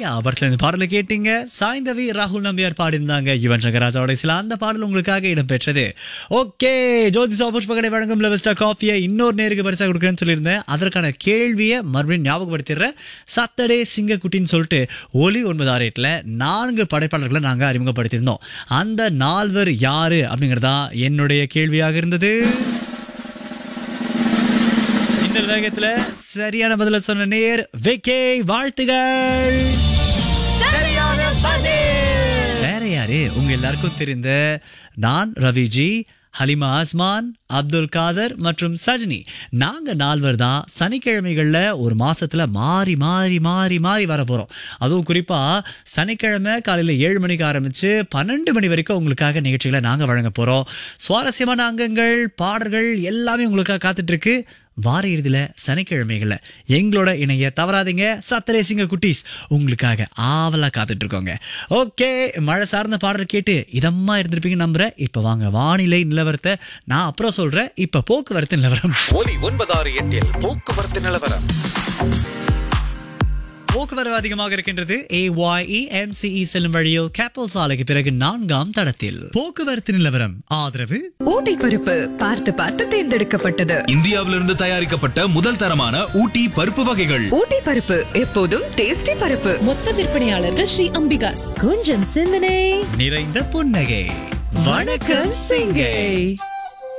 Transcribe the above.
ஐயா படத்துல இருந்து பாடலை கேட்டீங்க சாய்ந்தவி ராகுல் நம்பியார் பாடியிருந்தாங்க யுவன் சங்கர் ராஜாவோட சில அந்த பாடல் உங்களுக்காக இடம்பெற்றது ஓகே ஜோதி சோபுஷ் பகடை வழங்கும் லெவஸ்டா காஃபியை இன்னொரு நேருக்கு பரிசா கொடுக்குறேன்னு சொல்லியிருந்தேன் அதற்கான கேள்வியை மறுபடியும் ஞாபகப்படுத்திடுறேன் சத்தடே சிங்கக்குட்டின்னு சொல்லிட்டு ஒலி ஒன்பது ஆறு எட்டுல நான்கு படைப்பாளர்களை நாங்க அறிமுகப்படுத்தியிருந்தோம் அந்த நால்வர் யாரு அப்படிங்கறதா என்னுடைய கேள்வியாக இருந்தது இந்த வேகத்துல சரியான பதில சொன்ன நேர் விக்கே வாழ்த்துகள் வேற யாரு உங்க எல்லாருக்கும் தெரிந்த நான் ரவிஜி ஹலிமா ஆஸ்மான் அப்துல் காதர் மற்றும் சஜினி நாங்க நால்வர் தான் சனிக்கிழமைகள்ல ஒரு மாசத்துல மாறி மாறி மாறி மாறி வர போறோம் அதுவும் குறிப்பா சனிக்கிழமை காலையில ஏழு மணிக்கு ஆரம்பிச்சு பன்னெண்டு மணி வரைக்கும் உங்களுக்காக நிகழ்ச்சிகளை நாங்க வழங்க போறோம் சுவாரஸ்யமான அங்கங்கள் பாடல்கள் எல்லாமே உங்களுக்காக காத்துட்டு இருக்கு வார இறுதியில சனிக்கிழமைகள்ல எங்களோட இணைய தவறாதீங்க சத்தரே சிங்க குட்டீஸ் உங்களுக்காக ஆவலா காத்துட்டு இருக்கோங்க ஓகே மழை சார்ந்த பாடல் கேட்டு இதமா இருந்திருப்பீங்க நம்புறேன் இப்ப வாங்க வானிலை நிலவரத்தை நான் அப்புறம் சொல்றேன் இப்ப போக்குவரத்து நிலவரம் ஒலி ஒன்பதாறு எட்டில் போக்குவரத்து நிலவரம் போக்குவரவு அதிகமாக இருக்கின்றது ஏஒய்இ எம்சிஇ செல்லும் வழியில் கேப்பல் சாலைக்கு பிறகு நான்காம் தடத்தில் போக்குவரத்து நிலவரம் ஆதரவு ஊட்டி பருப்பு பார்த்து பார்த்து தேர்ந்தெடுக்கப்பட்டது இந்தியாவிலிருந்து தயாரிக்கப்பட்ட முதல் தரமான ஊட்டி பருப்பு வகைகள் ஊட்டி பருப்பு எப்போதும் டேஸ்டி பருப்பு மொத்த விற்பனையாளர்கள் ஸ்ரீ அம்பிகாஸ் கொஞ்சம் சிந்தனை நிறைந்த புன்னகை வணக்கம் சிங்கை